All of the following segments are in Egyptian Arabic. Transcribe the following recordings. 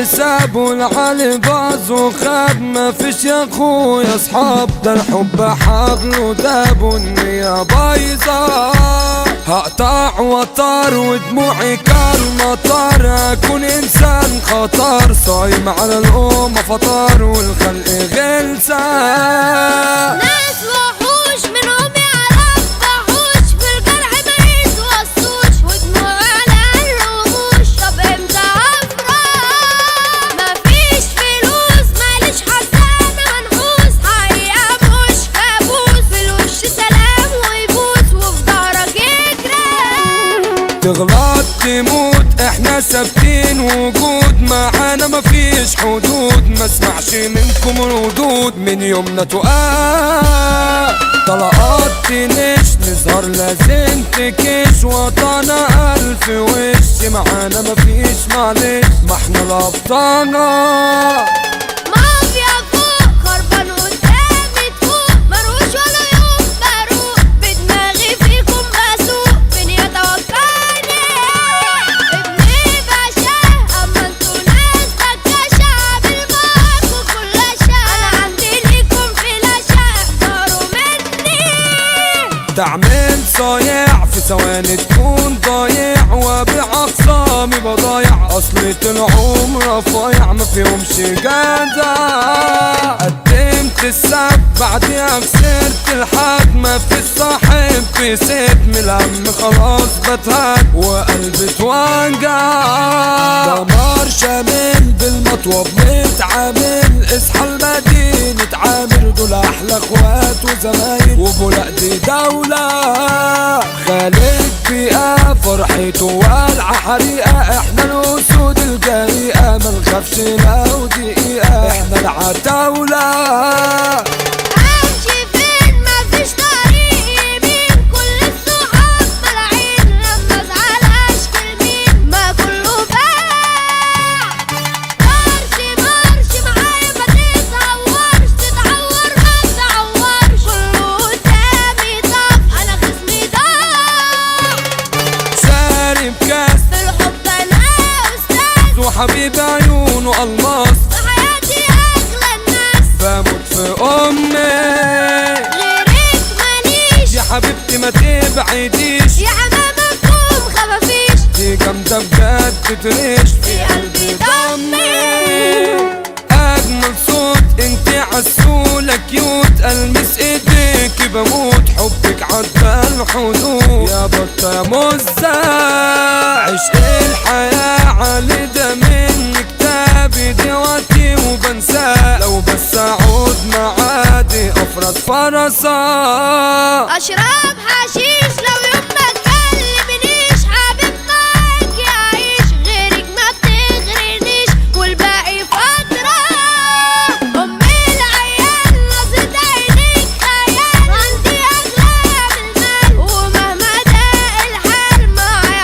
سابوا العلي باظ وخاب ما فيش يا اخويا اصحاب ده الحب حبل وداب والنية بايظة هقطع وطار ودموعي كالمطر اكون انسان خطر صايم على الامة فطار والخلق غلسة ناس وحوش منهم يعرف وحوش في الجرح ما يتوصوش ودموع على الرموش طب امتى افرح مفيش فلوس ماليش حزانة منحوس حقيقة مش كابوس في الوش سلام ويبوس وفي ظهرك يجري تغلط تموت احنا ثابتين وجود معانا مفيش حدود ما اسمعش منكم ردود من يومنا تقال طلقات تنش نظهر لازم تكش وطنا الف وش معانا مفيش معلش ما احنا الابطالة مافيا فوق خربان قدامي تفوق مروش ولا يوم بروق بدماغي فيكم بسوق فين يتوفاني ابني باشا اما انتوا ناس بكاشة عامل معاكوا كل شا انا عندي ليكم فلاشة احذروا مني تعمل صايع في ثواني تكون ضايع وابيع اخصامي بضايع اصلي طلعوا رفايع ما فيهمش جدع قدمت السب بعديها خسرت الحد ما في الصاحب في ست من الهم خلاص بتهد وقلبي اتوجع دمار شامل بالمطوب متعامل اصحى المدينة عامر دول احلى اخوات وزمايل وبولاق دي دولة خالد بيئة فرحته والعة حريقة احنا الاسود الجريئة ما نخافش لو دقيقة احنا العتاولة امشي فين مفيش طريق يمين كل الصحاب ملاعين لما ازعل اشكي لمين ما كله باع مارش مارش معايا ما تتهورش تتعور ما تتعورش كله قدامي طف انا خصمي ضاع شارب كاس في الحب انا استاذ وحبيب عيونه الماس في حياتي اغلى الناس بموت في امي غيرك ماليش يا حبيبتي ما تبعديش يا حمامة فوم خفافيش دي جامدة بجد تريش في قلبي ضمي اجمل صوت انت عسولة كيوت المس ايديك بموت حبك عدى الحدود يا بطة يا مزة عشق الحياة علي ده من كتابي دلوقتي وبنساه لو بس اعود معادي افرس فرسا اشرب حشيش لو يوم ما تكلمنيش حبيب معاك يعيش غيرك ما بتغرنيش والباقي فترة امي العيال نظرة عينيك خيال عندي اغلى من المال ومهما ضاق الحال معايا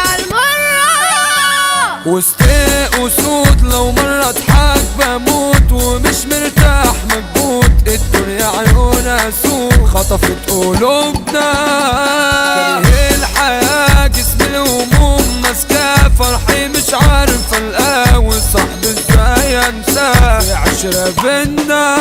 عالمرة وسط اسود لو مرة اضحك بموت ومش مرتاح مكبوت الدنيا عيونها سوق خطفت قلوبنا كاره الحياة جسم الهموم ماسكاه فرحي مش عارف القاه وصاحبي ازاي انساه في عشرة بينا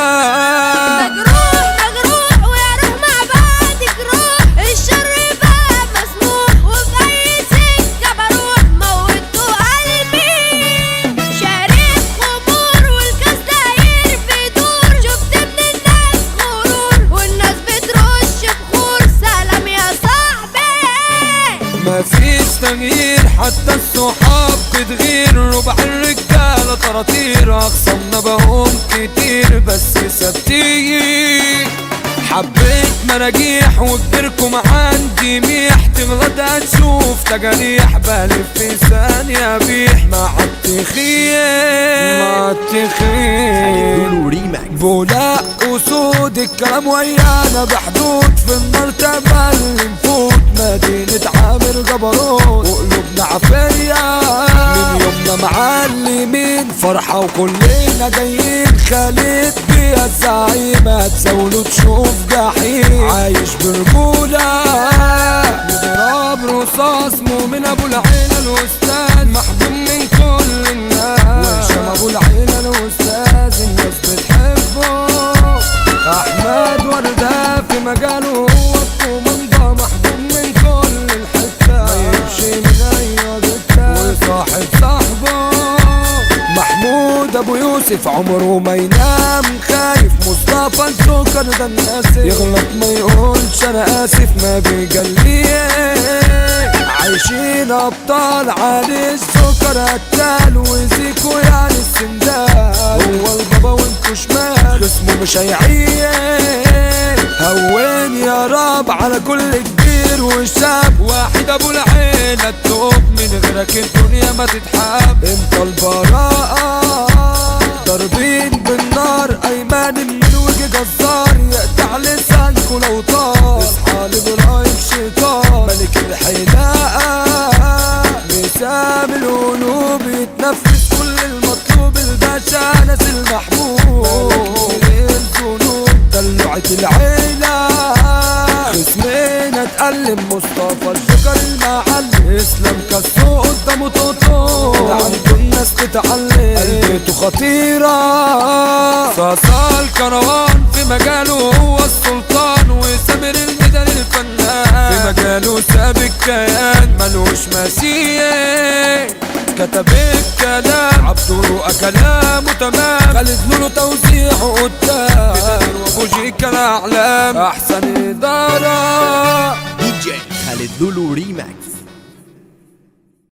مجروح مجروح ويا روح مع بعض جروح الشر بقى مسموح وفي اي سكه بروح موتوا قلبي شارب خمور والكاس داير بيدور شفت من الناس غرور والناس بترش بخور سلام يا صاحبي مفيش تغيير حتى الصحاب بتغير ربع الرجالة طراطير أخصمنا بقوم كتير بس ثابتين حبيت مراجيح وكبركم عندي ميح تغلط هتشوف تجاريح بلف في ثانية بيح مع التخيل مع التخيل لولو ريماكس بولاق اسود الكلام ويانا بحدود في المرتبة اللي نفوت مدينة عامر جبروت وقلوبنا عافية من يومنا معلمين فرحة وكلنا جايين خالد بيها الزعيم هتزاوله تشوف جحيم عايش برجولة بضرب رصاص مؤمن ابو العيلة الاستاذ محبوب من كل الناس وهشام ابو العيلة اسف عمره ما ينام خايف مصطفى السكر ده الناس يغلط ما يقولش انا اسف ما بيجليه عايشين ابطال علي السكر قتال وزيكو يعني السندال هو البابا وانتو شمال اسمه مش هيعيش هون يا رب على كل كبير وشاب واحد ابو العين التوب من غيرك الدنيا ما تتحب انت البراءة ضاربين بالنار ايمان من وجه جزار يقطع لسانكو لو طار اصحى لابراهيم شيطان ملك الحلاقة مسام القلوب يتنفس كل المطلوب الباشا ناس المحبوب ملك الذنوب دلوعة العيلة خصمنا اتألم مصطفى الشكر المعلم اسلام كسو قدامه توتو ده عنده الناس تتعلم قلبته خطيرة صاصا الكروان في مجاله هو السلطان وسامر الميدان الفنان في مجاله ساب الكيان ملوش مثيل كتب الكلام عبده كلامه تمام خالد لولو توزيعه قدام وبوجيك الاعلام احسن اداره DJ Khaled Lulu Remix